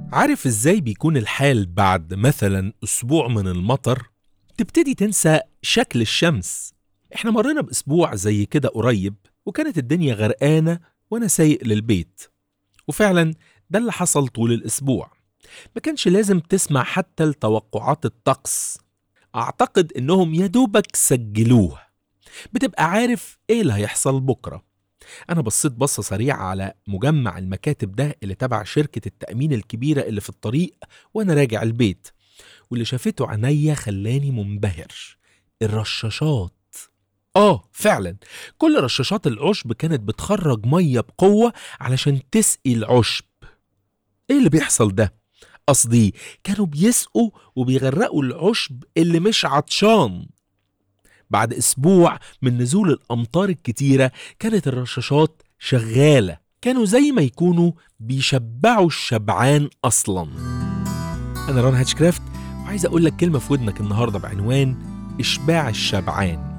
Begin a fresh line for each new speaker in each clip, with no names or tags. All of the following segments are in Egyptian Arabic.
عارف ازاي بيكون الحال بعد مثلا اسبوع من المطر تبتدي تنسى شكل الشمس احنا مرينا باسبوع زي كده قريب وكانت الدنيا غرقانه وانا سايق للبيت وفعلا ده اللي حصل طول الاسبوع ما كانش لازم تسمع حتى لتوقعات الطقس اعتقد انهم يدوبك سجلوه بتبقى عارف ايه اللي هيحصل بكره انا بصيت بصه سريعه على مجمع المكاتب ده اللي تبع شركه التامين الكبيره اللي في الطريق وانا راجع البيت واللي شافته عينيا خلاني منبهر الرشاشات اه فعلا كل رشاشات العشب كانت بتخرج ميه بقوه علشان تسقي العشب ايه اللي بيحصل ده قصدي كانوا بيسقوا وبيغرقوا العشب اللي مش عطشان بعد اسبوع من نزول الامطار الكتيره كانت الرشاشات شغاله كانوا زي ما يكونوا بيشبعوا الشبعان اصلا انا ران هاتشكرافت وعايز اقول لك كلمه في ودنك النهارده بعنوان اشباع الشبعان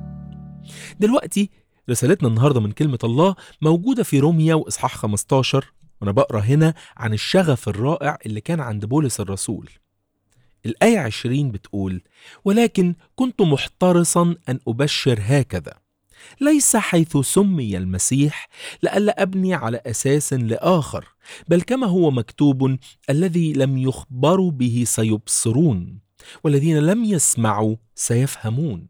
دلوقتي رسالتنا النهارده من كلمه الله موجوده في روميا واصحاح 15 وانا بقرا هنا عن الشغف الرائع اللي كان عند بولس الرسول الآية 20 بتقول: ولكن كنت محترصا أن أبشر هكذا ليس حيث سمي المسيح لئلا أبني على أساس لآخر بل كما هو مكتوب الذي لم يخبروا به سيبصرون والذين لم يسمعوا سيفهمون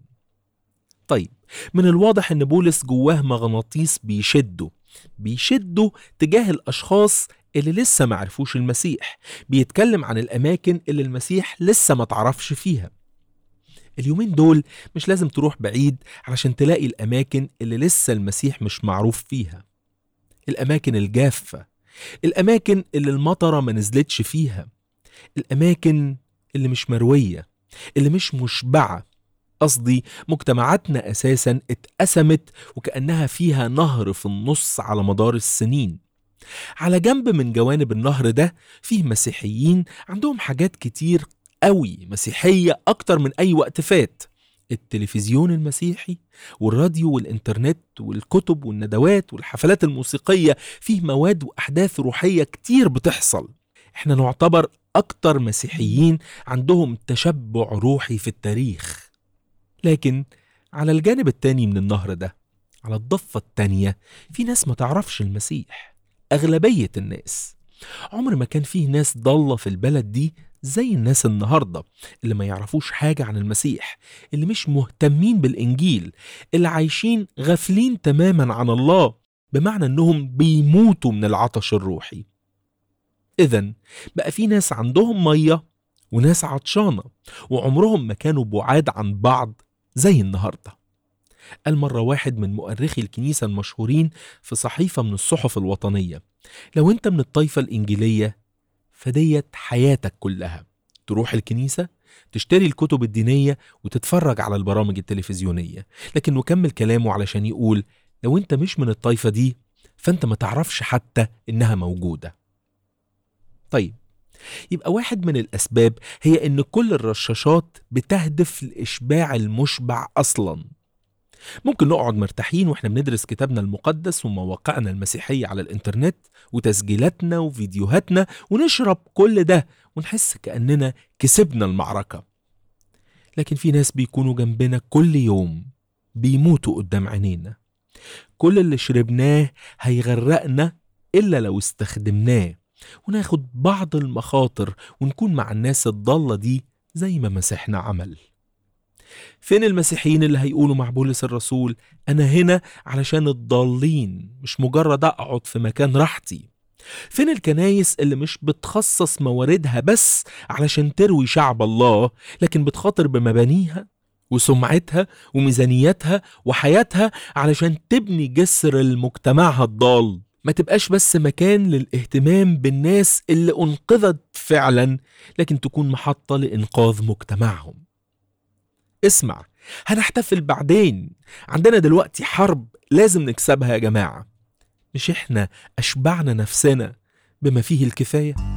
طيب من الواضح ان بولس جواه مغناطيس بيشده بيشده تجاه الاشخاص اللي لسه ما عرفوش المسيح بيتكلم عن الأماكن اللي المسيح لسه ما تعرفش فيها اليومين دول مش لازم تروح بعيد علشان تلاقي الأماكن اللي لسه المسيح مش معروف فيها الأماكن الجافة الأماكن اللي المطرة ما نزلتش فيها الأماكن اللي مش مروية اللي مش مشبعة قصدي مجتمعاتنا أساسا اتقسمت وكأنها فيها نهر في النص على مدار السنين على جنب من جوانب النهر ده فيه مسيحيين عندهم حاجات كتير قوي مسيحية أكتر من أي وقت فات التلفزيون المسيحي والراديو والإنترنت والكتب والندوات والحفلات الموسيقية فيه مواد وأحداث روحية كتير بتحصل احنا نعتبر أكتر مسيحيين عندهم تشبع روحي في التاريخ لكن على الجانب التاني من النهر ده على الضفة التانية في ناس ما تعرفش المسيح أغلبية الناس عمر ما كان فيه ناس ضالة في البلد دي زي الناس النهاردة اللي ما يعرفوش حاجة عن المسيح اللي مش مهتمين بالإنجيل اللي عايشين غافلين تماما عن الله بمعنى أنهم بيموتوا من العطش الروحي إذا بقى في ناس عندهم مية وناس عطشانة وعمرهم ما كانوا بعاد عن بعض زي النهارده قال مرة واحد من مؤرخي الكنيسة المشهورين في صحيفة من الصحف الوطنية لو انت من الطائفة الإنجيلية فديت حياتك كلها تروح الكنيسة تشتري الكتب الدينية وتتفرج على البرامج التلفزيونية لكن نكمل كلامه علشان يقول لو انت مش من الطائفة دي فانت ما تعرفش حتى انها موجودة طيب يبقى واحد من الأسباب هي إن كل الرشاشات بتهدف لإشباع المشبع أصلاً ممكن نقعد مرتاحين واحنا بندرس كتابنا المقدس ومواقعنا المسيحية على الانترنت وتسجيلاتنا وفيديوهاتنا ونشرب كل ده ونحس كأننا كسبنا المعركة لكن في ناس بيكونوا جنبنا كل يوم بيموتوا قدام عينينا كل اللي شربناه هيغرقنا إلا لو استخدمناه وناخد بعض المخاطر ونكون مع الناس الضالة دي زي ما مسيحنا عمل فين المسيحيين اللي هيقولوا مع بولس الرسول أنا هنا علشان الضالين مش مجرد أقعد في مكان راحتي فين الكنايس اللي مش بتخصص مواردها بس علشان تروي شعب الله لكن بتخاطر بمبانيها وسمعتها وميزانيتها وحياتها علشان تبني جسر لمجتمعها الضال ما تبقاش بس مكان للاهتمام بالناس اللي انقذت فعلا لكن تكون محطة لإنقاذ مجتمعهم اسمع هنحتفل بعدين عندنا دلوقتي حرب لازم نكسبها يا جماعة مش احنا أشبعنا نفسنا بما فيه الكفاية